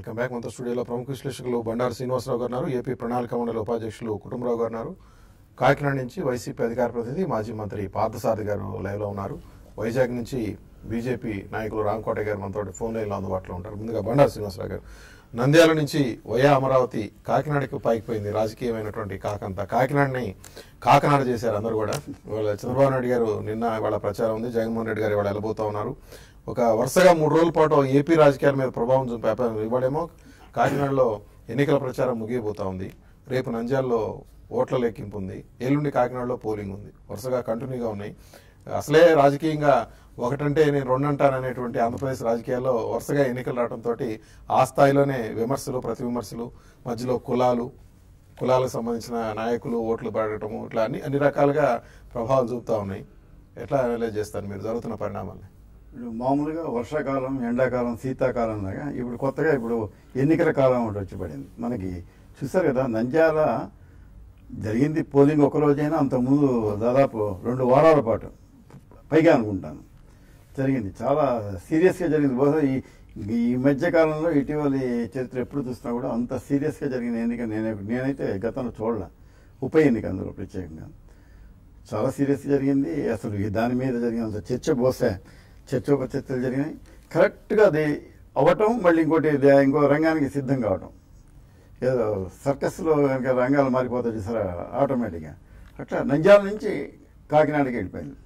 Welcome back మనతో స్టూడియోలో ప్రముఖ విశ్లేషకులు బండారు శ్రీనివాసరావు గారు ఉన్నారు ఏపీ ప్రణాళిక మండలి ఉపాధ్యక్షులు కుటుంబరావు గారు ఉన్నారు కాకినాడ నుంచి వైసీపీ అధికార ప్రతినిధి మాజీ మంత్రి పార్థసారథి గారు లైవ్ లో ఉన్నారు వైజాగ్ నుంచి బీజేపీ నాయకులు రాంకోట గారు మనతో ఫోన్ లైన్ లో అందుబాటులో ఉంటారు ముందుగా బండారు శ్రీనివాసరావు గారు నంద్యాల నుంచి వయా అమరావతి కాకినాడకి పైకిపోయింది రాజకీయమైనటువంటి కాకంతా కాకినాడని కాకినాడ చేశారు అందరూ కూడా ఇవాళ చంద్రబాబు నాయుడు గారు నిన్న వాళ్ళ ప్రచారం ఉంది జగన్మోహన్ రెడ్డి గారు ఇవాళ వెళ్ళబోతా ఉన్నారు ఒక వరుసగా మూడు రోజుల పాటు ఏపీ రాజకీయాల మీద ప్రభావం చూపే ఇవాళేమో కాకినాడలో ఎన్నికల ప్రచారం ముగియబోతా ఉంది రేపు నంద్యాలలో ఓట్ల లెక్కింపు ఉంది ఎల్లుండి కాకినాడలో పోలింగ్ ఉంది వరుసగా కంటిన్యూగా ఉన్నాయి అసలే రాజకీయంగా ఒకటంటే నేను రెండు అంటాననేటువంటి ఆంధ్రప్రదేశ్ రాజకీయాల్లో వరుసగా ఎన్నికలు రావడంతో ఆ స్థాయిలోనే విమర్శలు ప్రతి విమర్శలు మధ్యలో కులాలు కులాలకు సంబంధించిన నాయకులు ఓట్లు పడటము ఇట్లా అన్ని అన్ని రకాలుగా ప్రభావం చూపుతా ఉన్నాయి ఎట్లా అనలైజ్ చేస్తారు మీరు జరుగుతున్న పరిణామాన్ని ఇప్పుడు మామూలుగా వర్షాకాలం ఎండాకాలం శీతాకాలం లాగా ఇప్పుడు కొత్తగా ఇప్పుడు ఎన్నికల కాలం ఒకటి వచ్చి పడింది మనకి చూసారు కదా నంద్యాల జరిగింది పోలింగ్ ఒక రోజైనా అంతకుముందు దాదాపు రెండు వారాల పాటు పైగా అనుకుంటాను జరిగింది చాలా సీరియస్గా జరిగింది బహుశా ఈ ఈ మధ్య కాలంలో ఇటీవలి చరిత్ర ఎప్పుడు చూసినా కూడా అంత సీరియస్గా జరిగిన ఎన్నిక నేనే నేనైతే గతంలో చూడలే ఉప ఎన్నిక అందులో ప్రత్యేకంగా చాలా సీరియస్ జరిగింది అసలు ఈ దాని మీద జరిగినంత చర్చ బోసే చర్చోపచర్చలు జరిగినాయి కరెక్ట్గా అది అవ్వటం మళ్ళీ ఇంకోటి దే- ఇంకో రంగానికి సిద్ధం కావటం ఏదో సర్కస్లో కనుక రంగాలు మారిపోతాయి చూసారా ఆటోమేటిక్గా అట్లా నంద్యాల నుంచి కాకినాడకి వెళ్ళిపోయింది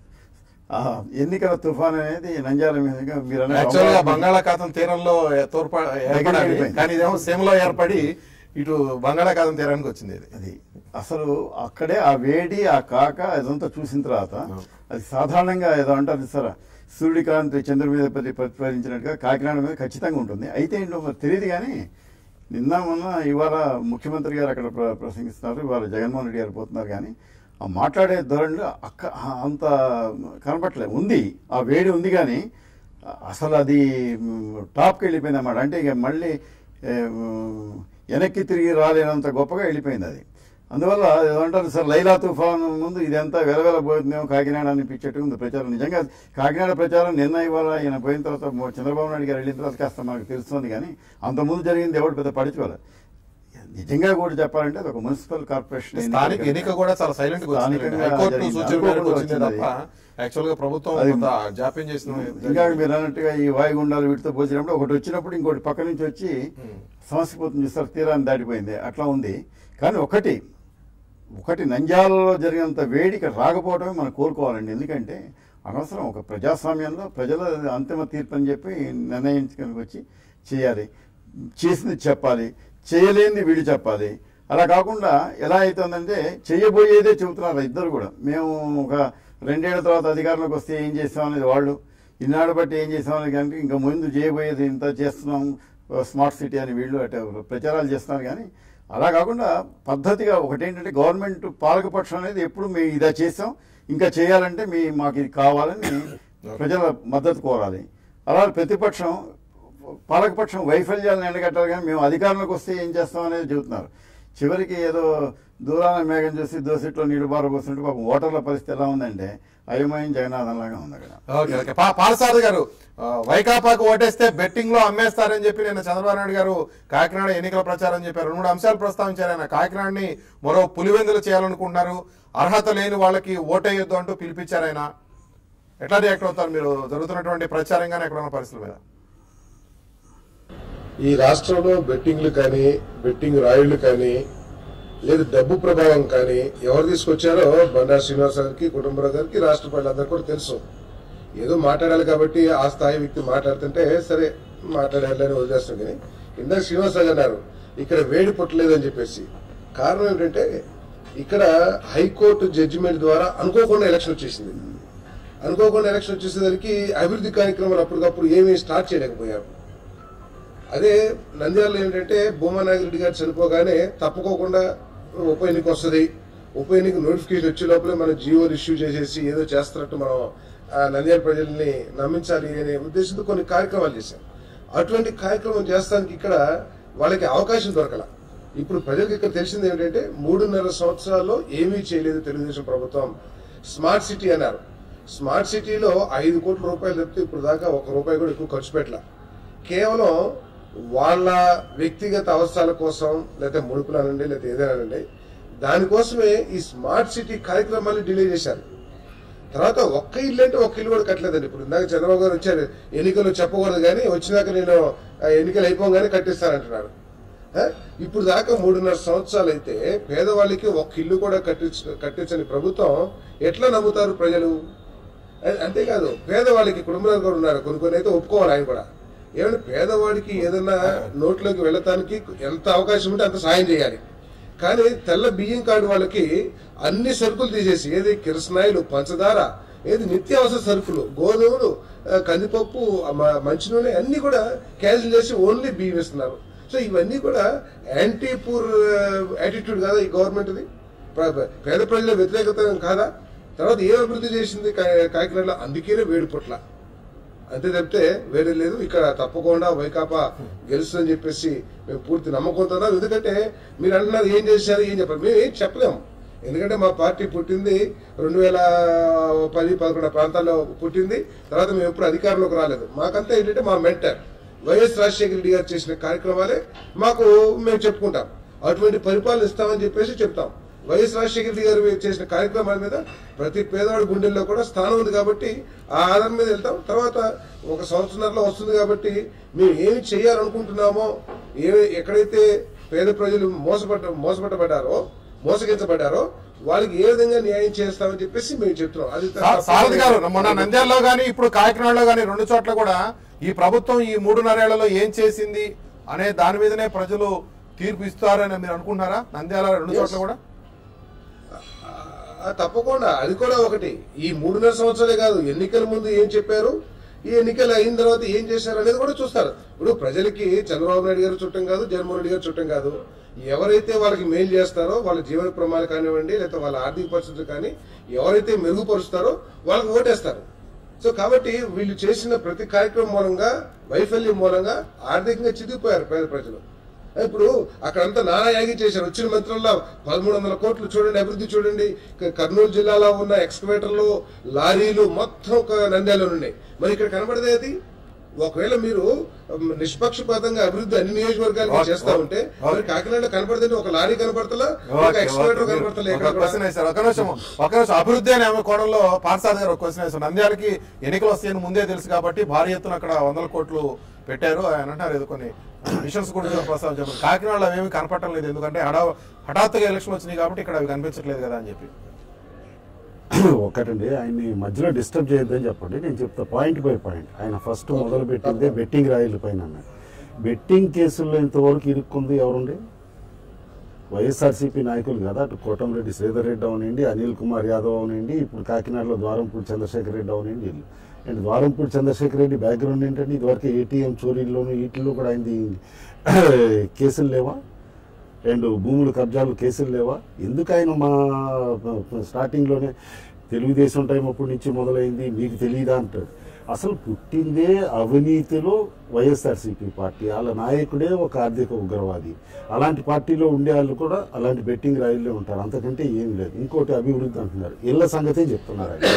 ఆ ఎన్నికల తుఫాన్ అనేది నంద్యాల మీదుగా మీరు అన్నట్టు యాక్చువల్ గా అమరావతి- బంగాళాఖాతం తీరంలో తోర్ప ఏర్పడాలి వెళ్ళిపోయింది. కానీ ఇదేమో సీమలో ఏర్పడి ఇటు బంగాళాఖాతం తీరానికి వచ్చింది ఇది అది అసలు అక్కడే ఆ వేడి ఆ కాక ఇదంతా చూసిన తర్వాత అవును. అది సాధారణంగా ఏదో అంటారు సార్ సూర్యకాంతి చంద్రుడి మీద ప్రతి ప్రతిఫలించినట్టుగా కాకినాడ మీద ఖచ్చితంగా ఉంటుంది అయితే ఏంటో మరి తెలియదు కానీ నిన్న మొన్న ఇవాళ ముఖ్యమంత్రి గారు అక్కడ ప్ర- ప్రసంగిస్తున్నారు ఇవాళ జగన్మోహన్ రెడ్డి గారు పోతున్నారు కానీ ఆ మాట్లాడే ధోరణిలో అక్క ఆ అంత కనపట్లేదు ఉంది ఆ వేడి ఉంది కానీ అసలు అది మ్, టాప్కి వెళ్ళిపోయింది అన్నమాట అంటే ఇక మళ్ళీ ఏ, మ్, వెనక్కి తిరిగి రాలేనంత గొప్పగా వెళ్ళిపోయింది అది అందువల్ల ఏమంటారు సార్ లైలా తుఫాన్ ముందు ఇదంతా వెలవెలబోతుందేమో కాకినాడ అనిపించేట్టు ఉంది ప్రచారం నిజంగా కాకినాడ ప్రచారం నిన్న ఇవాళ ఈయన పోయిన తర్వాత మొ- చంద్రబాబు నాయుడు గారు వెళ్ళిన తర్వాత కాస్త మనకు తెలుస్తుంది కానీ అంతకుముందు జరిగింది ఎవరు పెద్ద పడుచుకోవాలి నిజంగా కూడా చెప్పాలంటే అది ఒక మున్సిపల్ కార్పొరేషన్ స్థానిక ఎన్నిక కూడా చాలా సైలెంట్ గా వచ్చింది స్థానికంగా హైకోర్టు జరిగింది. సూచన మేరకు అనుకోకుండా వచ్చింది వచ్చింది తప్ప యాక్చువల్ గా ప్రభుత్వం అది- కొంత జాప్యం చేసిన ఇంకా మీరు అన్నట్టుగా ఈ వాయుగుండాలు వీటితో పోసినప్పుడు ఒకటి వచ్చినప్పుడు ఇంకోటి పక్క నుంచి వచ్చి సమస్య పోతుంది చూస్తారు తీరాన్ని దాటిపోయింది అట్లా ఉంది కానీ ఒకటి ఒకటి నంద్యాలలో జరిగినంత వేడిక రాకపోవడమే మనం కోరుకోవాలండి ఎందుకంటే అనవసరం ఒక ప్రజాస్వామ్యంలో ప్రజల అంతిమ తీర్పు అని చెప్పి నిర్ణయించుకొని వచ్చి చేయాలి చేసింది చెప్పాలి చేయలేనిది వీళ్ళు చెప్పాలి అలా కాకుండా ఎలా అవుతుందంటే చేయబోయేదే చెబుతున్నారు ఇద్దరు కూడా మేము ఒక రెండేళ్ల తర్వాత అధికారంలోకి వస్తే ఏం చేస్తాం అనేది వాళ్ళు ఈనాడు బట్టి ఏం చేస్తామని కనుక ఇంకా ముందు చేయబోయేది ఇంత చేస్తున్నాం స్మార్ట్ సిటీ అని వీళ్ళు అటు ప్రచారాలు చేస్తున్నారు కానీ అలా కాకుండా పద్ధతిగా ఒకటేంటంటే గవర్నమెంట్ పాలకపక్షం అనేది ఎప్పుడు మేము ఇదా చేసాం ఇంకా చేయాలంటే మీ మాకు ఇది కావాలని ప్రజల మద్దతు కోరాలి అలా ప్రతిపక్షం పాలకపక్షం వైఫల్యాలను ఎండగట్టాలి కానీ మేము అధికారంలోకి వస్తే ఏం చేస్తాం అనేది చెబుతున్నారు చివరికి ఏదో దూరాన మేఘం చూసి దోసిట్లో నీళ్లు బారబోస్తుంటే పాపం ఓటర్ల పరిస్థితి ఎలా ఉందంటే అయోమయం జగన్నాథం లాగా ఉంది అక్కడ ఓకే ఓకే పా- పాలసారథి గారు ఆ, వైకాపాకు ఓటేస్తే బెట్టింగ్ లో అమ్మేస్తారని చెప్పి నిన్న చంద్రబాబు నాయుడు గారు కాకినాడ ఎన్నికల ప్రచారం చెప్పారు రెండు మూడు అంశాలు ప్రస్తావించారు ఆయన కాకినాడని మరో పులివెందులు చేయాలనుకుంటున్నారు అర్హత లేని వాళ్ళకి ఓటేయొద్దు అంటూ పిలిపించారు ఆయన ఎట్లా రియాక్ట్ అవుతారు మీరు జరుగుతున్నటువంటి ప్రచారం కానీ ఎక్కడ ఉన్న పరిస్థితుల మీద ఈ రాష్ట్రంలో బెట్టింగ్లు కానీ బెట్టింగ్ రాయుళ్లు కానీ లేదు డబ్బు ప్రభావం కానీ ఎవరు తీసుకొచ్చారో బండారు శ్రీనివాస గారికి కుటుంబరావు గారికి రాష్ట్ర ప్రజలందరూ కూడా తెలుసు ఏదో మాట్లాడాలి కాబట్టి ఆ స్థాయి వ్యక్తి మాట్లాడుతుంటే సరే మాట్లాడాలని వదిలేస్తాం కానీ ఇందాక శ్రీనివాస గారు అన్నారు ఇక్కడ వేడి పుట్టలేదని చెప్పేసి కారణం ఏంటంటే ఇక్కడ హైకోర్టు జడ్జిమెంట్ ద్వారా అనుకోకుండా ఎలక్షన్ వచ్చేసింది అనుకోకుండా ఎలక్షన్ వచ్చేసరికి అభివృద్ధి కార్యక్రమాలు అప్పటికప్పుడు ఏమీ స్టార్ట్ చేయలేకపోయారు అదే నంద్యాలలో ఏంటంటే భూమా నాగిరెడ్డి గారు చనిపోగానే తప్పుకోకుండా ఉప ఎన్నిక వస్తుంది ఉప ఎన్నిక నోటిఫికేషన్ వచ్చే లోపలే మనం జియోలు ఇష్యూ చేసేసి ఏదో చేస్తున్నట్టు మనం ఆ నంద్యాల ప్రజల్ని నమ్మించాలి అనే ఉద్దేశంతో కొన్ని కార్యక్రమాలు చేశాం అటువంటి కార్యక్రమం చేస్తానికి ఇక్కడ వాళ్ళకి అవకాశం దొరకల ఇప్పుడు ప్రజలకు ఇక్కడ తెలిసింది ఏంటంటే మూడున్నర సంవత్సరాల్లో ఏమీ చేయలేదు తెలుగుదేశం ప్రభుత్వం స్మార్ట్ సిటీ అన్నారు స్మార్ట్ సిటీలో ఐదు కోట్ల రూపాయలు తప్పితే ఇప్పుడు దాకా ఒక రూపాయి కూడా ఎక్కువ ఖర్చు పెట్టలే కేవలం వాళ్ళ వ్యక్తిగత అవసరాల కోసం లేకపోతే ముడుపులనండి లేకపోతే ఏదైనానండి దానికోసమే ఈ స్మార్ట్ సిటీ కార్యక్రమాన్ని డిలే చేశారు తర్వాత ఒక్క ఇల్లు అంటే ఒక్క ఇల్లు కూడా కట్టలేదండి ఇప్పుడు ఇందాక చంద్రబాబు గారు వచ్చారు ఎన్నికలు చెప్పకూడదు కానీ వచ్చినాక నేను ఆ, ఎన్నికలు అయిపోగానే కట్టిస్తానంటున్నాడు ఆ? ఇప్పుడు దాకా మూడున్నర సంవత్సరాలు అయితే పేదవాళ్ళకి ఒక్క ఇల్లు కూడా కట్టించ కట్టించని ప్రభుత్వం ఎట్లా నమ్ముతారు ప్రజలు అ- అంతేకాదు పేదవాళ్ళకి కుటుంబాలు కూడా ఉన్నారు కొన్ని కొన్ని అయితే ఒప్పుకోవాలి ఆయన కూడా ఏమంటే పేదవాడికి ఏదైనా నోట్లోకి వెళ్ళటానికి ఎంత అవకాశం ఉంటే అంత సాయం చేయాలి కానీ తెల్ల బియ్యం కార్డు వాళ్ళకి అన్ని సరుకులు తీసేసి ఏది కిరసనాయిలు పంచదార ఏది నిత్యావసర సరుకులు గోధుమలు ఆ, కందిపప్పు ఆ, మ- మంచి నూనె అన్ని కూడా క్యాన్సిల్ చేసి ఓన్లీ బియ్యం ఇస్తున్నారు సో ఇవన్నీ కూడా యాంటీ పూర్ యాటిట్యూడ్ కాదా ఈ గవర్నమెంట్ది ప్ర- పేద ప్రజల వ్యతిరేకత కాదా తర్వాత ఏ అభివృద్ధి చేసింది కా- కాకినాడలో అందుకేనే వేడి పుట్ల అంతే తప్పితే వేరే లేదు ఇక్కడ తప్పకుండా వైకాపా గెలుస్తుందని చెప్పేసి మేము పూర్తి నమ్మకంతో ఉన్నాం ఎందుకంటే మీరు అంటున్నారు ఏం చేశారు ఏం చెప్పారు మేము ఏం చెప్పలేము ఎందుకంటే మా పార్టీ పుట్టింది రెండు వేల పది పదకొండు ప్రాంతాల్లో పుట్టింది తర్వాత మేము ఎప్పుడు అధికారంలోకి రాలేదు మాకంతా ఏంటంటే మా మెంటర్ వైఎస్ రాజశేఖర రెడ్డి గారు చేసిన కార్యక్రమాలే మాకు మేము చెప్పుకుంటాం అటువంటి పరిపాలన ఇస్తామని చెప్పేసి చెప్తాం వైఎస్ రాజశేఖర రెడ్డి గారు చేసిన కార్యక్రమాల మీద ప్రతి పేదవాడి గుండెల్లో కూడా స్థానం ఉంది కాబట్టి ఆ ఆధారం మీద వెళ్తాం తర్వాత ఒక సంవత్సరంలో వస్తుంది కాబట్టి మేము ఏమి చేయాలనుకుంటున్నామో ఏ ఎక్కడైతే పేద ప్రజలు మోసపడ్డ మోసపట్టబడ్డారో మోసగించబడ్డారో వాళ్ళకి ఏ విధంగా న్యాయం చేస్తామని చెప్పేసి మేము చెప్తున్నాం అది సా- సారథి గారు మొన్న నంద్యాలలో గానీ ఇప్పుడు కాకినాడలో గానీ రెండు చోట్ల కూడా ఈ ప్రభుత్వం ఈ మూడున్నరేళ్లలో ఏం చేసింది అనే దాని మీదనే ప్రజలు తీర్పు ఇస్తారని మీరు అనుకుంటున్నారా నంద్యాల రెండు చోట్ల కూడా ఆ, తప్పకుండా అది కూడా ఒకటి ఈ మూడున్నర సంవత్సరాలే కాదు ఎన్నికల ముందు ఏం చెప్పారు ఈ ఎన్నికలు అయిన తర్వాత ఏం చేశారు అనేది కూడా చూస్తారు ఇప్పుడు ప్రజలకి చంద్రబాబు నాయుడు గారు చుట్టం కాదు జగన్మోహన్ రెడ్డి గారు చుట్టం కాదు ఎవరైతే వాళ్ళకి మేలు చేస్తారో వాళ్ళ జీవన ప్రమాణాలు కానివ్వండి లేకపోతే వాళ్ళ ఆర్థిక పరిస్థితులు కానీ ఎవరైతే మెరుగుపరుస్తారో వాళ్ళకి ఓటేస్తారు సో కాబట్టి వీళ్ళు చేసిన ప్రతి కార్యక్రమం మూలంగా వైఫల్యం మూలంగా ఆర్థికంగా చిదిగిపోయారు పేద ప్రజలు ఇప్పుడు అక్కడంతా నానా యాగి చేశారు వచ్చిన మంత్రుల్లో పదమూడు వందల కోట్లు చూడండి అభివృద్ధి చూడండి క- కర్నూలు జిల్లాలో ఉన్న ఎక్స్కవేటర్లు లారీలు మొత్తం ఒక నంద్యాలలో ఉన్నాయి మరి ఇక్కడ కనబడదే అది ఒకవేళ మీరు ఉమ్, నిష్పక్షపాతంగా అభివృద్ధి అన్ని నియోజకవర్గాలకి ఓకే, చేస్తా ఉంటే మరి కాకినాడలో కనపడదండి ఒక లారీ కనపడతలా ఒక ఓకే, ఎక్స్కవేటర్ ఓకే. కనపడతలే ఒక ఎక్కడ కూడా. క్వశ్చన్ వేశారు ఒక నిమిషం ఒక నిమిషం అభివృద్ధి అనే ఆమె కోణంలో పార్సాద్ గారు ఒక క్వశ్చన్ వేశారు నంద్యాలకి ఎన్నికలు వస్తాయని ముందే తెలుసు కాబట్టి భారీ ఎత్తున అక్కడ వందల కోట్లు పెట్టారు ఆయన అంటారు ఏదో కొన్ని మిషన్స్ కూడా ప్రస్తావించారు కాకినాడలో అవేమి కనపడటం లేదు ఎందుకంటే హఠా హఠాత్తుగా ఎలక్షన్ వచ్చినాయి కాబట్టి ఇక్కడ అవి కనిపించట్లేదు కదా అని చెప్పి ఒకటండి ఆయన్ని మధ్యలో డిస్టర్బ్ చేయొద్దని చెప్పండి నేను చెప్తా పాయింట్ బై పాయింట్ ఆయన ఫస్ట్ మొదలు పెట్టిందే బెట్టింగ్ రాయిల పైన అన్నాడు బెట్టింగ్ కేసుల్లో ఇంతవరకు ఇరుక్కుంది ఎవరుండి వైఎస్ఆర్సీపీ నాయకులు కదా అటు కోటంరెడ్డి శ్రీధర్ రెడ్డి అవనండి అనిల్ కుమార్ యాదవ్ అవనండి ఇప్పుడు కాకినాడలో ద్వారంపూడి చంద్రశేఖర్ రెడ్డి అవనండి వీళ్ళు అండ్ ద్వారంపూడి చంద్రశేఖర్ రెడ్డి బ్యాక్గ్రౌండ్ ఏంటంటే ఇదివరకు ఏటీఎం చోరీల్లోనూ వీటిల్లో కూడా ఆయనది కేసులు లేవా అండ్ భూములు కబ్జాలు కేసులు లేవా ఎందుకు ఆయన మా స్టార్టింగ్లోనే తెలుగుదేశం టైం అప్పటి నుంచి మొదలైంది మీకు తెలియదా అంటాడు అసలు పుట్టిందే అవినీతిలో వైఎస్ఆర్సీపీ పార్టీ వాళ్ళ నాయకుడే ఒక ఆర్థిక ఉగ్రవాది అలాంటి పార్టీలో ఉండే వాళ్ళు కూడా అలాంటి బెట్టింగ్ రాయిల్లో ఉంటారు అంతకంటే ఏం లేదు ఇంకోటి అభివృద్ధి అంటున్నారు ఇళ్ల సంగతే చెప్తున్నారు ఆయన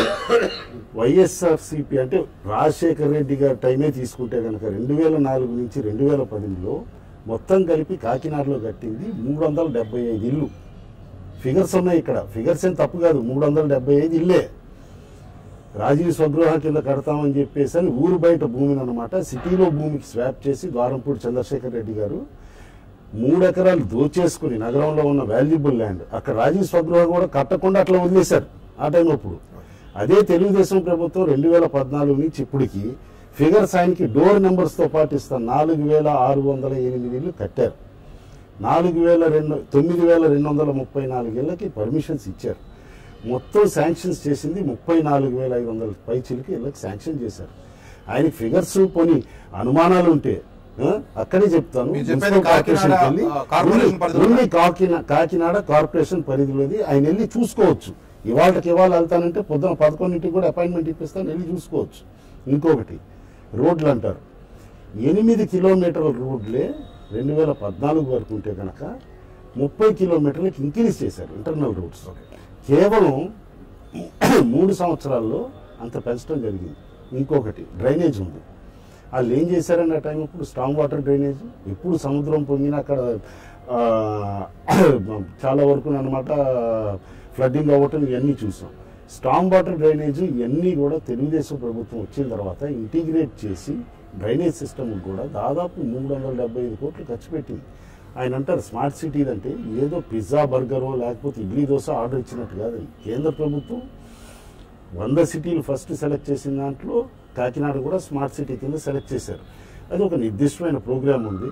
వైఎస్ఆర్సీపీ అంటే రాజశేఖర రెడ్డి గారి టైమే తీసుకుంటే కనుక రెండు వేల నాలుగు నుంచి రెండు వేల పదిలో మొత్తం కలిపి కాకినాడలో కట్టింది మూడు వందల డెబ్బై ఐదు ఇల్లు ఫిగర్స్ ఉన్నాయి ఇక్కడ ఫిగర్స్ ఏం తప్పు కాదు మూడు వందల డెబ్బై ఐదు ఇల్లే రాజీవ్ స్వగృహ కింద కడతామని చెప్పేసి అని ఊరు బయట భూమిని అనమాట సిటీలో భూమికి స్వాప్ చేసి ద్వారంపూడి చంద్రశేఖర్ రెడ్డి గారు మూడు ఎకరాలు దోచేసుకుని నగరంలో ఉన్న వాల్యుబుల్ ల్యాండ్ అక్కడ రాజీవ్ స్వగృహ కూడా కట్టకుండా అట్లా వదిలేశారు ఆ టైం అప్పుడు అదే తెలుగుదేశం ప్రభుత్వం రెండు వేల పద్నాలుగు నుంచి ఇప్పటికి ఫిగర్స్ ఆయనకి డోర్ నెంబర్స్తో పాటు ఇస్తాను నాలుగు వేల ఆరు వందల ఎనిమిది ఇళ్ళు కట్టారు నాలుగు వేల రెండు తొమ్మిది వేల రెండు వందల ముప్పై నాలుగు ఇళ్ళకి పర్మిషన్స్ ఇచ్చారు మొత్తం శాంక్షన్స్ చేసింది ముప్పై నాలుగు వేల ఐదు వందల పైచిలకి ఇళ్ళకి శాంక్షన్ చేశారు ఆయన ఫిగర్స్ పోని అనుమానాలు ఉంటే ఆ, అక్కడే చెప్తాను మీరు చెప్పేది మున్సిపల్ కార్పొరేషన్కి కాకినాడ, వెళ్ళి ఆ, కార్పొరేషన్ పరిధిలో ఓన్లీ కాకినాడ కాకినాడ కార్పొరేషన్ పరిధిలోది ఆయన వెళ్ళి చూసుకోవచ్చు ఇవాళకి ఇవాళ వెళ్తానంటే పొద్దున పదకొండింటికి కూడా అపాయింట్మెంట్ ఇప్పిస్తాను వెళ్ళి చూసుకోవచ్చు ఇంకొకటి రోడ్లు అంటారు ఎనిమిది కిలోమీటర్ల రోడ్లే రెండు వేల పద్నాలుగు వరకు ఉంటే కనుక ముప్పై కిలోమీటర్లకు ఇంక్రీజ్ చేశారు ఇంటర్నల్ రోడ్స్ కేవలం మూడు సంవత్సరాల్లో అంత పెంచడం జరిగింది ఇంకొకటి డ్రైనేజ్ ఉంది వాళ్ళు ఏం చేశారండి ఆ టైం ఇప్పుడు స్ట్రాంగ్ వాటర్ డ్రైనేజ్ ఎప్పుడు సముద్రం పొంగినా అక్కడ ఆ, చాలా వరకు అనమాట ఫ్లడ్డింగ్ అవ్వటం ఇవన్నీ చూసాం స్ట్రాంగ్ వాటర్ డ్రైనేజ్ ఇవన్నీ కూడా తెలుగుదేశం ప్రభుత్వం వచ్చిన తర్వాత ఇంటిగ్రేట్ చేసి డ్రైనేజ్ సిస్టమ్ కూడా దాదాపు మూడు వందల డెబ్బై ఐదు కోట్లు ఖర్చు పెట్టింది ఆయన అంటారు స్మార్ట్ సిటీ అంటే ఏదో పిజ్జా బర్గరో లేకపోతే ఇడ్లీ దోశ ఆర్డర్ ఇచ్చినట్టు కాదు కేంద్ర ప్రభుత్వం వంద సిటీలు ఫస్ట్ సెలెక్ట్ చేసిన దాంట్లో కాకినాడ కూడా స్మార్ట్ సిటీ కింద సెలెక్ట్ చేశారు అది ఒక నిర్దిష్టమైన ప్రోగ్రామ్ ఉంది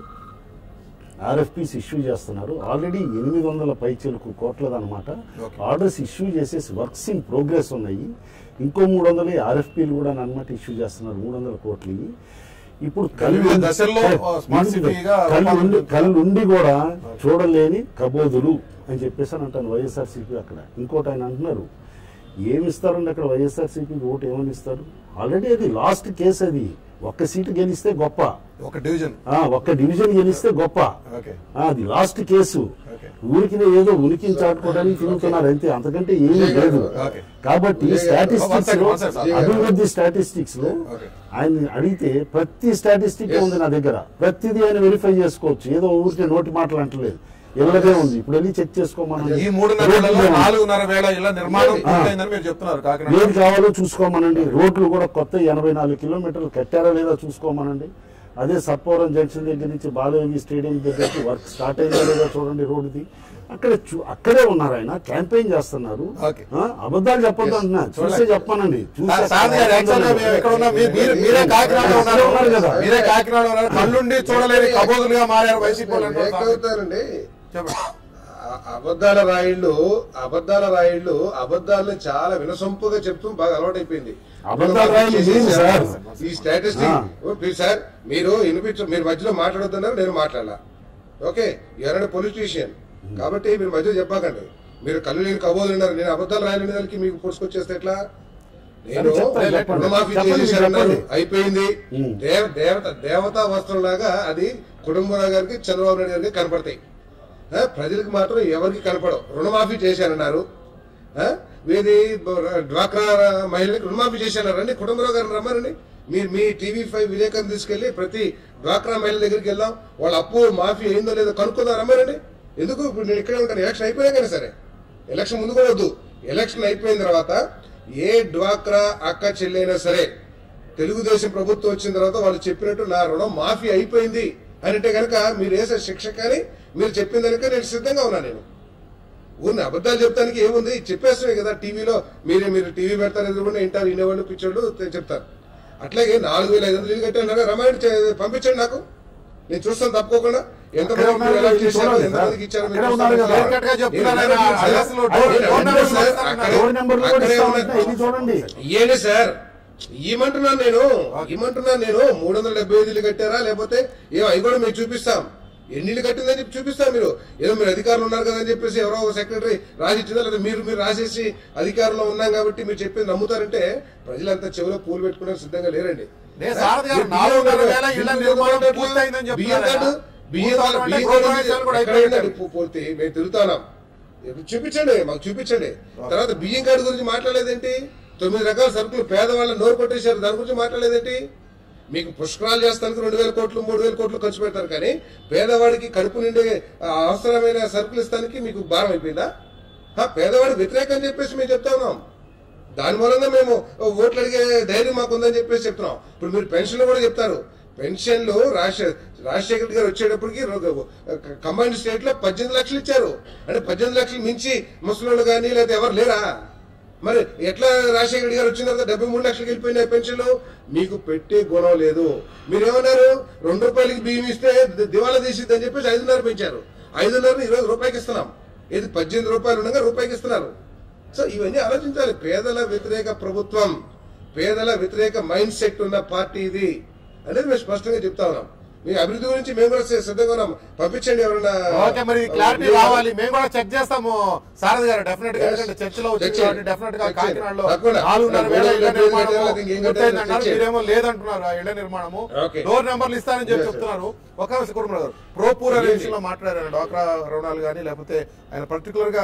ఆర్ఎఫ్పిస్ ఇష్యూ చేస్తున్నారు ఆల్రెడీ ఎనిమిది వందల పైచలకు కోట్లదనమాట Okay. ఆర్డర్స్ ఇష్యూ చేసేసి వర్క్స్ ఇన్ ప్రోగ్రెస్ ఉన్నాయి ఇంకో మూడు వందలు ఆర్ఎఫ్పీలు కూడా అనమాట ఇష్యూ చేస్తున్నారు మూడు వందల కోట్లు ఇవి. ఇప్పుడు వివిధ దశల్లో, ఆ, స్మార్ట్ వివిధ సిటీగా కళ్ళు ఉండి రూపాంతరం కళ్ళు ఉండి కూడా చూడలేని కబోదులు అని చెప్పేసి అని అంటాను వైఎస్ఆర్సీపీ అక్కడ ఇంకోటి ఆయన అంటున్నారు ఏమి ఇస్తారండి అక్కడ వైఎస్ఆర్సీపీకి ఓటు ఏమని ఇస్తారు ఆల్రెడీ అది లాస్ట్ కేసు అది ఒక్క సీటు గెలిస్తే గొప్ప ఒక డివిజన్ ఆ, ఒక్క డివిజన్ గెలిస్తే గొప్ప ఓకే ఆ, అది లాస్ట్ కేసు ఓకే. ఊరికి ఏదో ఉనికిని చాటుకోవడానికి తిరుగుతున్నారు అంతే అంతకంటే ఏమీ లేదు ఓకే. కాబట్టి విజయ్ గారు, స్టాటిస్టిక్స్ one లో second, one second. అభివృద్ధి స్టాటిస్టిక్స్ లో ఓకే. ఆయన అడిగితే ప్రతి స్టాటిస్టిక్ ఉంది నా దగ్గర ప్రతిదీ ఆయన వెరిఫై చేసుకోవచ్చు ఏదో ఊరికే నోటి మాటలు అంటలేదు ఇళ్ళదే ఉంది ఇప్పుడు వెళ్ళి చెక్ చేసుకోమని ఈ మూడున్నర వేలలో నాలుగున్నర వేల ఇళ్ల నిర్మాణం పూర్తయిందని మీరు చెప్తున్నారు కాకినాడ ఏది కావాలో చూసుకోమనండి రోడ్లు కూడా కొత్త ఎనభై నాలుగు కిలోమీటర్లు కట్టారా లేదా చూసుకోమనండి అదే సత్వరం జంక్షన్ దగ్గర నుంచి బాలయోగి స్టేడియం దగ్గరికి వర్క్ స్టార్ట్ అయిందా లేదా చూడండి రోడ్డుది అక్కడ చూ- అక్కడే ఉన్నారు ఆయన క్యాంపెయిన్ చేస్తున్నారు ఓకే. ఆ, అబద్ధాలు చెప్పొద్దు అంటున్నా చూసే చెప్పానండి చూసే సార్ సార్ గారు యాక్చువల్ గా మేము ఎక్కడ ఉన్నాం మీ- మీరు- మీరే కాకినాడలో ఉన్నారు ఉన్నారు కదా. మీరే కాకినాడలో ఉన్నారు కళ్ళుండి చూడలేని కబోదులుగా మారారు వైసీపీ వాళ్ళు అంటున్నారు సార్. ఏకవుతారండి చెప్పండి ఆ అబద్ధాల రాయిళ్ళు అబద్ధాల రాయిళ్ళు అబద్ధాలని చాలా వినసొంపుగా చెప్తూ బాగా అలవాటైపోయింది అబద్ధాల రాయిళ్ళు మీరు సార్. ఈ స్టాటిస్టిక్ ఆ. ఓ, ప్లీజ్ సార్ మీరు వినిపించ మీరు మధ్యలో మాట్లాడుతున్నారు నేను మాట్లాడాల ఓకే ఎవరైనా పొలిటీషియన్ కాబట్టి మీరు మధ్యలో చెప్పాకండి మీరు కళ్ళు లేని కబోలు ఉన్నారు నేను అబద్ధాలు రాయలేని దానికి మీకు పుడుచుకొచ్చేస్తే ఎట్లా నేను సరే, చెప్పండి, చెప్పండి. రుణమాఫీ చెప్పండి, చేసేసారన్నారు చెప్పండి. అయిపోయింది ఉమ్. దేవ దేవత దేవతా వస్త్రంలాగా అది కుటుంబరావు గారికి చంద్రబాబు నాయుడు గారికి కనపడతాయి ఆ, ప్రజలకు మాత్రం ఎవరికి కనపడవు రుణమాఫీ చేశారన్నారు ఆ, వీది బ- డ్వాక్రా మహిళలకు రుణమాఫీ చేశారన్నారు రండి కుటుంబరావు గారిని రమ్మారండి మీరు మీ టీవీ ఫైవ్ విలేకరుని తీసుకెళ్లి ప్రతి డ్వాక్రా మహిళ దగ్గరికి వెళ్దాం వాళ్ళ అప్పు మాఫీ అయిందో లేదో కనుక్కుందాం రమ్మారండి ఎందుకు ఇప్పుడు నేను ఇక్కడే ఉంటాను ఎలక్షన్ అయిపోయినా కానీ సరే ఎలక్షన్ ముందు కూడా వద్దు ఎలక్షన్ అయిపోయిన తర్వాత ఏ డ్వాక్రా అక్క చెల్లైనా సరే తెలుగుదేశం ప్రభుత్వం వచ్చిన తర్వాత వాళ్ళు చెప్పినట్టు నా రుణం మాఫీ అయిపోయింది అని అంటే కనుక మీరు వేసే శిక్ష కానీ మీరు చెప్పిన దానిక నేను సిద్ధంగా ఉన్నా నేను ఊరిని అబద్ధాలు చెప్తానికి ఏముంది చెప్పేస్తామే కదా టీవీలో మీరే మీరు టీవీ పెడతారు ఎదురుకుండా వింటారు వినేవాళ్ళు పిచ్చోళ్ళు తె- చెప్తారు అట్లాగే నాలుగు వేల ఐదు వందలు ఇల్లు కట్టాను రమాయణ పంపించండి నాకు నేను చూస్తాను తప్పుకోకుండా ఎంత అక్కడే ఉన్నారు ఎలా కదా, చేశారో చూడాలి ఎంత సార్. మందికి ఇచ్చారో మీరు అక్కడే ఉన్నారు చూస్తాను. కదా. Clear cut గా చెప్తున్నారు నేను ఆయన. అక్కడే అసలు ఉన్నారు. డోర్- డోర్ నెంబర్ అక్కడే కూడా ఉన్నారు. డోర్ నెంబర్లు కూడా అక్కడే ఇస్తా ఉన్నారు. ఉంటాయి. ఇది చూడండి ఏంటి సార్ ఇమంటున్నాను నేను ఇమంటున్నాను నేను మూడు వందల డెబ్బై ఐదు ఇల్లు కట్టారా లేకపోతే ఏమో అవి కూడా మీకు చూపిస్తాం ఎన్ని ఇల్లు కట్టిందని చెప్పి చూపిస్తాం మీరు ఏదో మీరు అధికారులు ఉన్నారు కదా అని చెప్పేసి ఎవరో సెక్రటరీ రాసిచ్చిందా లేదా మీరు మీరు రాసేసి అధికారంలో ఉన్నాం కాబట్టి మీరు చెప్పింది నమ్ముతారంటే ప్రజలంతా చెవిలో పూలు పెట్టుకునే సిద్ధంగా లేరండి నేను సారథి గారు మీరు నాలుగున్నర వేల ఇళ్ల బియ్యం నిర్మాణం కార్డు పూర్తయిందని చెప్తున్నారు బియ్యం కార్డు ఆయన. బియ్యం కార్డు పూర్తవడం అంటే బియ్యం గృహ కార్డు ప్రవేశాలు కూడా ఎక్కడ అయిపోయాయి. అయిందండి పూ- పూర్తి మేము తిరుగుతున్నాం ఇప్పుడు చూపించండి మాకు చూపించండి తర్వాత బియ్యం కార్డు గురించి మాట్లాడలేదేంటి తొమ్మిది రకాల సరుకులు పేదవాళ్ళని నోరు కొట్టేశారు దాని గురించి మాట్లాడలేదేంటి మీకు పుష్కరాలు చేస్తానికి రెండు వేల కోట్లు మూడు వేల కోట్లు ఖర్చు పెడతారు కానీ పేదవాడికి కడుపు నిండే ఆ, అవసరమైన సరుకులు ఇస్తానికి మీకు భారం అయిపోయిందా ఆ, పేదవాడికి వ్యతిరేకం అని చెప్పేసి మేము చెప్తా ఉన్నాం దాని మూలంగా మేము ఓట్లు అడిగే ధైర్యం మాకు ఉందని చెప్పేసి చెప్తున్నాం ఇప్పుడు మీరు పెన్షన్లు కూడా చెప్తారు పెన్షన్లు రాజశేఖర్ రాజశేఖర్ రెడ్డి గారు వచ్చేటప్పటికి కంబైన్డ్ స్టేట్ లో పద్దెనిమిది లక్షలు ఇచ్చారు అంటే పద్దెనిమిది లక్షలు మించి ముసలోళ్ళు కానీ లేదా ఎవరు లేరా మరి ఎట్లా రాజశేఖర రెడ్డి గారు వచ్చిన తర్వాత డెబ్బై మూడు లక్షలకి వెళ్ళిపోయినాయి పెన్షన్లు మీకు పెట్టే గుణం లేదు మీరేమన్నారు రెండు రూపాయలకి బియ్యం ఇస్తే ది- దివాలా తీసిద్ది అని చెప్పేసి ఐదున్నర పెంచారు ఐదున్నర ఇరవై రూపాయలకి ఇస్తున్నాం ఇది పద్దెనిమిది రూపాయలు ఉండగా రూపాయికి ఇస్తున్నారు సో ఇవన్నీ ఆలోచించాలి పేదల వ్యతిరేక ప్రభుత్వం పేదల వ్యతిరేక మైండ్ సెట్ ఉన్న పార్టీ ఇది అనేది మేము స్పష్టంగా చెప్తా ఉన్నాం మీ అభివృద్ధి గురించి మేము కూడా సిద్ధంగా ఉన్నాం పంపించండి ఎవరన్నా ఓకే మరి క్లారిటీ రావాలి మేము కూడా చెక్ చేస్తాము సారథి గారు డెఫినెట్ గా Yes. ఎందుకంటే చర్చలో Check వచ్చింది చేయండి. కాబట్టి డెఫినెట్ గా Check చేయండి. కాకినాడలో తప్పకుండా. నాలుగున్నర వేల మూడు ఇళ్ల వేల నిర్మాణము ఇళ్ల ఇంకేం కట్టాలో పూర్తయిందన్నారు. check చేయండి. మీరేమో లేదంటున్నారు ఆ ఇళ్ల నిర్మాణము Okay. డోర్ నెంబర్లు ఇస్తారని చెప్పి Yes, sir. చెప్తున్నారు ఒక కుటుంబం గారు ప్రో పూర్ అనే ఏంటి? విషయంలో మాట్లాడారు డ్వాక్రా రుణాలు కానీ లేకపోతే ఆయన పర్టికులర్ గా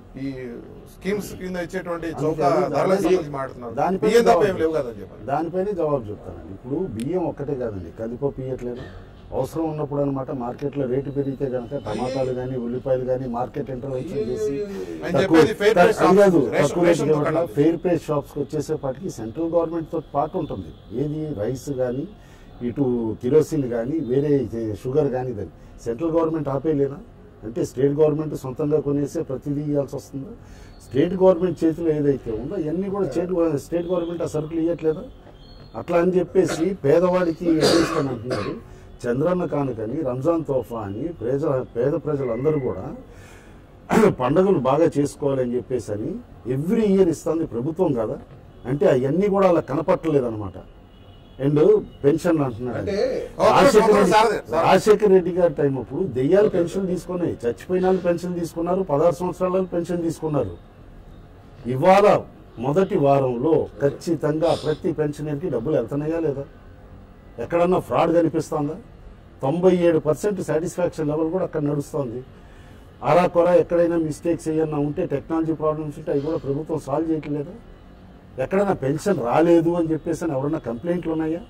ఈ స్కీమ్స్ కింద ఇచ్చేటువంటి అంతే, చౌక అది- ధరలకు అది- సంబంధించి మాట్లాడుతున్నారు దానిపై బియ్యం తప్ప ఏం జవాబు. లేవు కదని చెప్పారు దానిపైనే జవాబు చెప్తానండి ఇప్పుడు బియ్యం ఒక్కటే కాదండి కందిపప్పు ఇయ్యట్లేదు అవసరం ఉన్నప్పుడు అనమాట మార్కెట్లో రేటు పెరిగితే కనుక టమాటాలు కానీ ఉల్లిపాయలు కానీ మార్కెట్ ఇంటర్వెన్షన్ చేసి ఆయన తక్కువ- చెప్పేది fair price అది కాదు, shops, రేషన్- తక్కువ రేషన్ రేటుకి దుకాణాలు. ఇవ్వట్లా. ఫెయిర్ ప్రైస్ షాప్స్కి వచ్చేసేపాటికి సెంట్రల్ గవర్నమెంట్ తో పాటు ఉంటుంది ఏది రైస్ కానీ ఇటు కిరోసిన్ కానీ వేరే ఇది షుగర్ కానీ దాన్ని సెంట్రల్ గవర్నమెంట్ ఆపేయలేనా అంటే స్టేట్ గవర్నమెంట్ సొంతంగా కొనేసే ప్రతిదీ ఇవ్వాల్సి వస్తుందా స్టేట్ గవర్నమెంట్ చేతిలో ఏదైతే ఉందో ఇవన్నీ కూడా స్టేట్ గవ- స్టేట్ గవర్నమెంట్ ఆ సరుకులు ఇవ్వట్లేదా అట్లా అని చెప్పేసి పేదవాడికి ఎదిరిస్తాను అంటున్నారు చంద్రన్న కానుకని రంజాన్ తోఫా అని ప్రజ పేద ప్రజలందరూ కూడా పండుగలు బాగా చేసుకోవాలని చెప్పేసి అని ఎవ్రీ ఇయర్ ఇస్తుంది ప్రభుత్వం కదా అంటే అవన్నీ కూడా అలా కనపట్టలేదు అనమాట అండ్ పెన్షన్ అంటున్నాడు అంటే రాజశేఖర రెడ్డి- సారథి, సారథి. రాజశేఖర రెడ్డి గారి టైం అప్పుడు దెయ్యాలు పెన్షన్ తీసుకున్నాయి చచ్చిపోయిన వాళ్ళు పెన్షన్ తీసుకున్నారు పదహారు సంవత్సరాల వాళ్ళు పెన్షన్ తీసుకున్నారు ఇవాళ మొదటి వారంలో ఖచ్చితంగా ప్రతి పెన్షనర్కి డబ్బులు వెళ్తున్నాయా లేదా ఎక్కడన్నా ఫ్రాడ్ కనిపిస్తుందా తొంభై ఏడు పర్సెంట్ సాటిస్ఫాక్షన్ లెవెల్ కూడా అక్కడ నడుస్తుంది అరా కొర ఎక్కడైనా మిస్టేక్స్ ఏమన్నా ఉంటే టెక్నాలజీ ప్రాబ్లమ్స్ ఉంటే అవి కూడా ప్రభుత్వం సాల్వ్ చేయట్లేదా ఎక్కడైనా పెన్షన్ రాలేదు అని చెప్పేసి అని ఎవరన్నా కంప్లైంట్లు ఉన్నాయా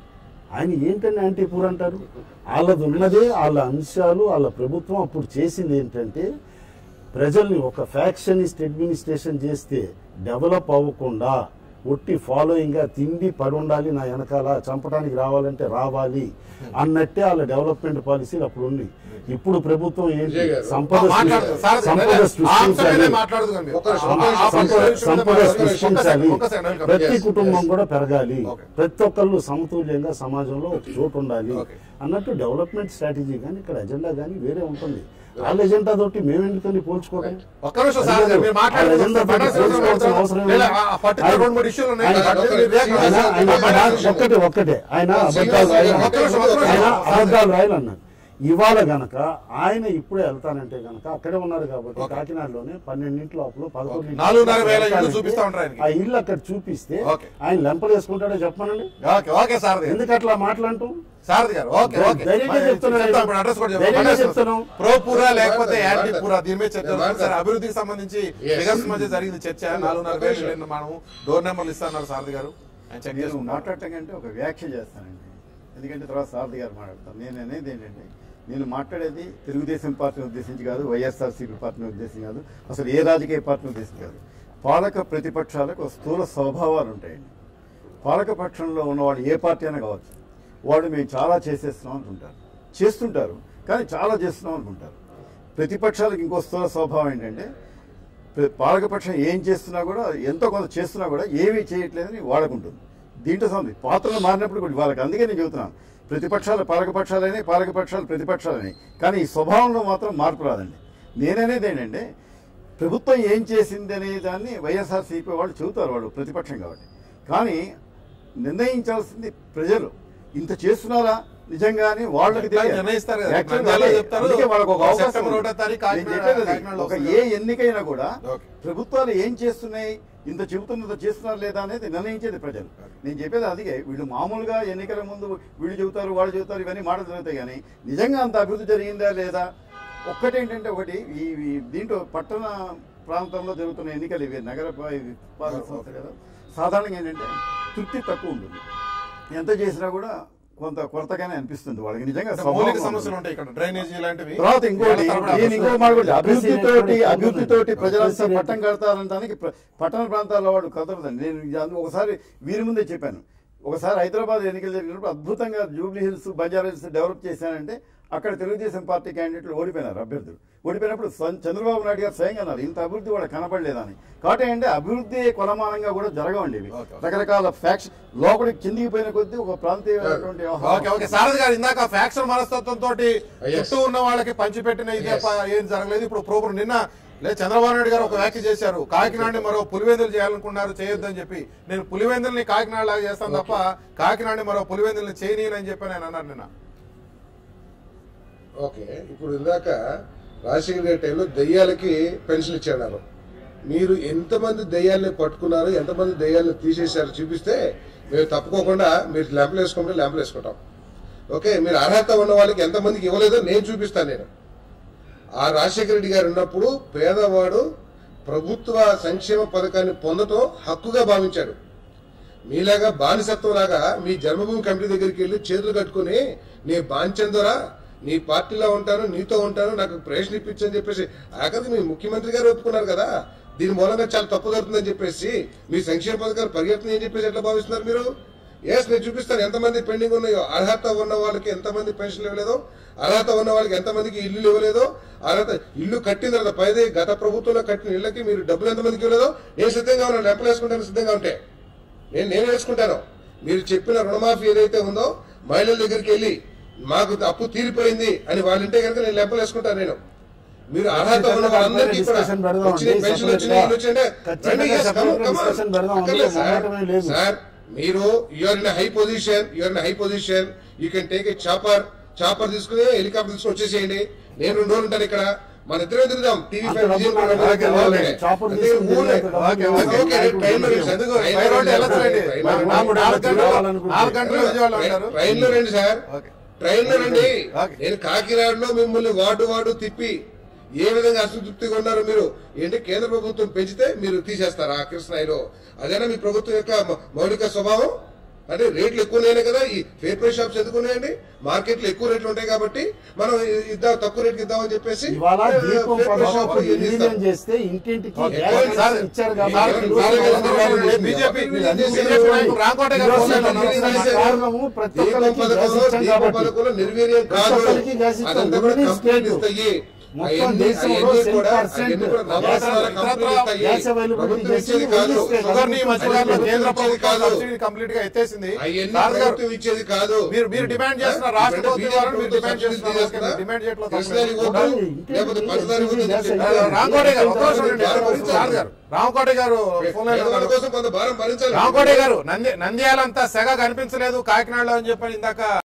ఆయన ఏంటంటే యాంటీ పూర్ అంటారు వాళ్ళది ఉన్నదే వాళ్ళ అంశాలు వాళ్ళ ప్రభుత్వం అప్పుడు చేసింది ఏంటంటే ప్రజల్ని ఒక ఫ్యాక్షనిస్ట్ అడ్మినిస్ట్రేషన్ చేస్తే డెవలప్ అవ్వకుండా ఒట్టి ఫాలోయింగ్ గా తిండి పడి ఉండాలి నా వెనకాల చంపడానికి రావాలంటే రావాలి అన్నట్టే వాళ్ళ డెవలప్మెంట్ పాలసీలు అప్పుడు ఉన్నాయి ఇప్పుడు ప్రభుత్వం ఏంటి విజయ్ గారు. సంపద మాట్లాడదు. సారథి, సంపద ఆ అంశం మీదే సృష్టించాలి మాట్లాడదు కానీ మీరు. ఒక్క నిమిషం, ఆ- ఒక్క నిమిషం, ఆ సంపద విషయం మీద సంపద మాట్లాడదు. సృష్టించాలి ఒక్క సెకండ్, ఒక్క సెకండ్. ప్రతి Yes, కుటుంబం yes. కూడా పెరగాలి Okay. ప్రతి ఒక్కళ్ళు సమతుల్యంగా సమాజంలో ఒక చోటు ఉండాలి Okay. అన్నట్టు డెవలప్మెంట్ స్ట్రాటజీ కానీ ఇక్కడ ఎజెండా కానీ వేరే ఉంటుంది వాళ్ళ ఎజెండా తోటి మేము ఎందుకని పోల్చుకోవడం ఒక్క నిమిషం సార్ గారు, మీరు మాట్లాడండి. వాళ్ళ ఎజెండా తోటి పోల్చుకోవాల్సిన అవసరం లేదా, లేదు. ఆ పర్టికులర్ రెండు మూడు ఇష్యూలు ఉన్నాయి ఆయన- కాబట్టి మీరు రియాక్ట్ ఆయన చేస్తారు. ఆయన ఒక్క మాట- ఒక్కటే ఒక్కటే ఆయన అబద్ధాలు రాయాలి ఒక్క నిమిషం, ఒక్క నిమిషం. ఆయన అబద్ధాలు రాయాలన్నారు ఇవాళ గనక ఆయన ఇప్పుడే వెళ్తానంటే గనక అక్కడే ఉన్నారు కాబట్టి కాకినాడలోనే పన్నెండింటి లోపల పదకొండు నాలుగున్నర వేల ఇల్లు చూపిస్తా ఉంటారు ఆయనకి. ఆ ఇల్లు అక్కడ చూపిస్తే ఓకే. ఆయన లెంపలు వేసుకుంటాడో చెప్పమనండి ఓకే ఓకే సార్ ఎందుకు అట్లా మాట్లాడటం సారథి గారు ఓకే ఓకే ధైర్యంగా మరి చెప్తున్నాను. చెప్తాం, ఇప్పుడు అడ్రస్ కూడా చెప్తాం. ధైర్యంగా అడ్రస్ చెప్తున్నాం. ప్రో పూరా లేకపోతే నేను యాంటీ మాట్లాడతాను. పూరా దీని మీద చర్చ నేను జరుగుతుంది. సార్ మాట్లాడతాను. అభివృద్ధికి సంబంధించి Yes. ఫిగర్స్ మధ్య జరిగింది చర్చ నాలుగున్నర ఒక వేలు నిమిషం. ఇల్లు మనము డోర్ నెంబర్లు ఇస్తున్నారు సారథి గారు ఆయన చెక్ నేను చేసుకుంటారు మాట్లాడటం కంటే ఒక వ్యాఖ్య చేస్తానండి ఎందుకంటే తర్వాత సారథి గారు మాట్లాడతాను నేను అనేది ఏంటంటే నేను మాట్లాడేది తెలుగుదేశం పార్టీని ఉద్దేశించి కాదు వైఎస్ఆర్సీపీ పార్టీని ఉద్దేశించి కాదు అసలు ఏ రాజకీయ పార్టీని ఉద్దేశించి కాదు పాలక ప్రతిపక్షాలకు ఒక స్థూల స్వభావాలు ఉంటాయండి పాలక పక్షంలో ఉన్నవాడు ఏ పార్టీ అయినా కావచ్చు వాడు మేము చాలా చేసేస్తున్నాం అనుకుంటారు చేస్తుంటారు కానీ చాలా చేస్తున్నాం అనుకుంటారు ప్రతిపక్షాలకు ఇంకో స్థూల స్వభావం ఏంటంటే ప్ర- పాలకపక్షం ఏం చేస్తున్నా కూడా ఎంతో కొంత చేస్తున్నా కూడా ఏమీ చేయట్లేదని వాళ్ళకుంటుంది దీంట్లో సంబంధి పాత్రలు మారినప్పుడు కూడా వాళ్ళకి అందుకే నేను చెబుతున్నాను ప్రతిపక్షాలు పాలకపక్షాలని పాలకపక్షాలు ప్రతిపక్షాలని కానీ ఈ స్వభావంలో మాత్రం మార్పు రాదండి నేననేది ఏంటంటే ప్రభుత్వం ఏం చేసింది అనే దాన్ని వైఎస్ఆర్సీపీ వాళ్ళు చెబుతారు వాళ్ళు ప్రతిపక్షం కాబట్టి కానీ నిర్ణయించాల్సింది ప్రజలు ఇంత చేస్తున్నారా నిజంగా అని వాళ్ళకి ఎట్లా తెలియాలి. నిర్ణయిస్తారు కదా? Actually నంద్యాలలో అదే. చెప్తారు. అందుకే వాళ్ళకు ఒక అవకాశం సెప్టెంబర్ ఉంది. ఒకటో తారీఖు నేను కాకినాడ- చెప్పేది అది. కాకినాడలో ఒక వస్తుంది ఏ కదా? ఎన్నికైనా కూడా Okay. ప్రభుత్వాలు ఏం చేస్తున్నాయి ఇంత చెబుతున్నది చేస్తున్నారు లేదా అనేది నిర్ణయించేది ప్రజలు నేను చెప్పేది అదిగే వీళ్ళు మామూలుగా ఎన్నికల ముందు వీళ్ళు చెబుతారు వాళ్ళు చెబుతారు ఇవన్నీ మాటలు జరుగుతాయి కానీ నిజంగా అంత అభివృద్ధి జరిగిందా లేదా ఒక్కటేంటంటే ఒకటి ఈ ఈ దీంట్లో పట్టణ ప్రాంతంలో జరుగుతున్న ఎన్నికలు ఇవి నగర పా- ఇవి పాలక సంస్థ కదా సాధారణంగా ఏంటంటే తృప్తి తక్కువ ఉంటుంది ఎంత చేసినా కూడా కొంత కొరతగానే అనిపిస్తుంది వాళ్ళకి నిజంగా అంటే స్వభావం మౌలిక ఉంటుంది. సమస్యలు ఉంటాయి ఇక్కడ డ్రైనేజీ లాంటివి తర్వాత ఇంకోటి ఏళ్ల తరబడి నేను ఇంకో అసలు- మాట కూడా అభివృద్ధితోటి అభివృద్ధి అభివృద్ధితోటి రేటు ప్రజలంతా అభివృద్ధి పట్టం కడతారనడానికి ప్ర- పట్టణ ప్రాంతాల్లో వాడు కదలదండి నేను ఇది అందు- ఒకసారి వీరి ముందే చెప్పాను ఒకసారి హైదరాబాద్ ఎన్నికలు జరిగినప్పుడు అద్భుతంగా Jubilee Hills Banjara Hills develop చేశానంటే అక్కడ తెలుగుదేశం పార్టీ క్యాండిడేట్లు ఓడిపోయినారు అభ్యర్థులు ఓడిపోయినప్పుడు సం- చంద్రబాబు నాయుడు గారు స్వయంగా అన్నారు ఇంత అభివృద్ధి కూడా కనపడలేదని కాబట్టి అంటే అభివృద్ధి కొలమానంగా కూడా జరగవండి ఇవి ఓకే, ఓకే. రకరకాల ఫ్యాక్షన్ లోపలికి కిందికి పోయిన కొద్దీ ఒక ప్రాంతీయమైనటువంటి వ్యవహారం. ఓకే ఓకే సారథి గారు ఇందాక ఫ్యాక్షన్ మనస్తత్వం తోటి Yes. చుట్టూ ఉన్న వాళ్ళకి పంచిపెట్టిన ఇది Yes. తప్ప ఏం జరగలేదు ఇప్పుడు ప్రోగ్రాం నిన్న లేదు చంద్రబాబు నాయుడు గారు ఒక వ్యాఖ్య చేశారు కాకినాడని మరో పులివెందులు చేయాలనుకున్నారు చేయొద్దని చెప్పి నేను పులివెందుల్ని కాకినాడ లాగా చేస్తాను తప్ప కాకినాడని మరో పులివెందుల్ని చేయనీయనని చెప్పి నేను అన్నారు నిన్న ఓకే ఇప్పుడు ఇందాక రాజశేఖర్ గారి టైంలో దయ్యాలకి పెన్షన్ ఇచ్చారు మీరు ఎంతమంది దయ్యాల్ని పట్టుకున్నారు ఎంతమంది దయ్యాల్ని తీసేశారు చూపిస్తే మేము తప్పుకోకుండా మీరు ల్యాంపులు వేసుకుంటే ల్యాంపులు వేసుకుంటాం ఓకే మీరు అర్హత ఉన్న వాళ్ళకి ఎంతమందికి ఇవ్వలేదో నేను చూపిస్తాను నేను ఆ రాజశేఖర రెడ్డి గారు ఉన్నప్పుడు పేదవాడు ప్రభుత్వ సంక్షేమ పథకాన్ని పొందటం హక్కుగా భావించాడు మీలాగా బానిసత్వం లాగా మీ జన్మభూమి కమిటీ దగ్గరికి వెళ్ళి చేతులు కట్టుకుని నీ బాంచందరా నీ పార్టీలో ఉంటాను నీతో ఉంటాను నాకు ప్రేషన్ ఇప్పించని చెప్పేసి ఆఖరికి మీ ముఖ్యమంత్రి గారు ఒప్పుకున్నారు కదా దీని మూలంగా చాలా తప్పు జరుగుతుందని చెప్పేసి మీ సంక్షేమ పథకాలు పరిగెత్తున్నాయి అని చెప్పేసి ఎట్లా భావిస్తున్నారు మీరు ఎస్ నేను చూపిస్తాను ఎంతమంది పెండింగ్ ఉన్నాయో అర్హత ఉన్న వాళ్ళకి ఎంతమంది పెన్షన్లు ఇవ్వలేదో అర్హత ఉన్న వాళ్ళకి ఎంతమందికి ఇల్లు ఇవ్వలేదో అర్హత ఇల్లు కట్టిన తర్వాత పైదే గత ప్రభుత్వంలో కట్టిన ఇళ్ళకి మీరు డబ్బులు ఎంతమందికి ఇవ్వలేదో నేను సిద్ధంగా ఉన్నాను లెక్కలు వేసుకుంటాను సిద్ధంగా ఉంటే నేను నేను వేసుకుంటాను మీరు చెప్పిన రుణమాఫీ ఏదైతే ఉందో మహిళల దగ్గరికి వెళ్ళి మాకు అప్పు తీరిపోయింది అని వాళ్ళ ఇంటే కనుక నేను లెక్కలు వేసుకుంటాను నేను మీరు అర్హత ఉన్న వాళ్ళందరికీ కూడా Discussion పెడదాం వచ్చినాయి, అండి. పెన్షన్లు వచ్చినాయి, ఇల్లు వచ్చినాయి అంటే ఖచ్చితంగా రండి, yes, come on, separate come on. discussion పెడదాం అండి. అక్కర్లేదు, సార్. మొహమాటమే లేదు. సార్ మీరు you're in high position you're in high position you can take a chopper chopper తీసుకుని హెలికాప్టర్ తీసుకుని వచ్చేసేయండి నేను రెండు రోజులు ఉంటాను ఇక్కడ మన ఇద్దరం తిరుగుదాం టీవీ అంత ఫైవ్ డబ్బులు విజయ్ నాకు ప్రోగ్రామ్ ఓకే, ఓకే. చాపర్ అంటే తీసుకుని ఊళ్ళో- తిరిగేంత ఓకే, డబ్బులు ఓకే, ఓకే, ఓకే, ట్రైన్లో ఓకే. రండి. ఎందుకు? ట్రైన్లో బై రోడ్డు రండి. వెళ్ళొచ్చులేండి. ట్రైన్లో రండి. నాలుగు నాలుగు గంటలు రావాలనుకుంటే. నాలుగు గంటలు విజయవాడలో ఉంటారు ట్రైన్ లో రండి సార్ ఓకే. ట్రైన్ లో రండి ఓకే. నేను కాకినాడలో మిమ్మల్ని వార్డు వార్డు తిప్పి ఏ విధంగా అసంతృప్తిగా ఉన్నారు మీరు ఏంటి కేంద్ర ప్రభుత్వం పెంచితే మీరు తీసేస్తారా కృష్ణాయిలో అదేనా మీ ప్రభుత్వం యొక్క మ- మౌలిక స్వభావం అంటే రేట్లు ఎక్కువనే కదా ఈ ఫేర్ ప్రైస్ షాప్స్ ఎందుకున్నాయండి మార్కెట్ లో ఎక్కువ రేట్లు ఉంటాయి కాబట్టి మనం ఇ- ఇద్దాం తక్కువ రేట్కి ఇద్దామని చెప్పేసి ఇవాళ ఏ, దీపం ఫేర్ ప్రైస్ షాప్ పథకం ఏం చేస్తారు? విలీనం చేస్తే ఇంటింటికి ఓకే. గ్యాస్ సార్, ఇచ్చారు సార్, కాబట్టి సార్, బీజేపీ బీజేపీ బీజేపీ నాయకుడు రాంకోట గారు ఈరోజు ఫోన్లో ఉన్నారు. చేసిన కారణము ప్రతి దీపం ఒక్కరికి గ్యాస్ పథకంలో ఇచ్చాం దీపం కాబట్టి పథకంలో నిర్వీర్యం ప్రతి కాదు ఒక్కరికి గ్యాస్ ఇచ్చాం. అదంతా కూడా ఓన్లీ కంప్లీట్ స్టేట్. ఇస్తాయి మొత్తం అవన్నీ- దేశంలో అవన్నీ 10% కూడా అవన్నీ కూడా నవరత్నాల గ్యాస్ కంపెనీలు ఇస్తాయి. గ్యాస్ అవైలబిలిటీ ప్రభుత్వం చేసి ఇచ్చేది కాదు ఓన్లీ స్టేట్. షుగర్ ని మధ్యకాలంలో అది కేంద్ర ప్రభుత్వం ప్రభుత్వం కాదు. సబ్సిడీ కంప్లీట్ గా ఎత్తేసింది అవన్నీ సార్ గారు ప్రభుత్వం ఇచ్చేది కాదు మీరు మీరు డిమాండ్ చేస్తున్న రాష్ట్ర ఇప్పుడు ప్రభుత్వం ద్వారా మీరు బీజేపీ డిమాండ్ ప్రభుత్వం చేస్తున్నారు ఓకే, చేస్తుందా? మీరు డిమాండ్ చేయట్లేదు కృష్ణాని తప్పలేదు. వద్దు, ఇంటింటికి లేకపోతే పంచదార వద్దు అని గ్యాస్ చెప్పి ఇచ్చారు. రాంకోటే గారు ఒక్క నిమిషం ఉండండి. భారం సార్ గారు రామకోట గారు ఫోన్ లైన్ లో పేదవాళ్ళ ఉన్నారు. కోసం కొంత భారం భరించాలి రామకోట గారు నంది నంద్యాల అంతా సెగ కనిపించలేదు కాకినాడలో అని చెప్పని ఇందాక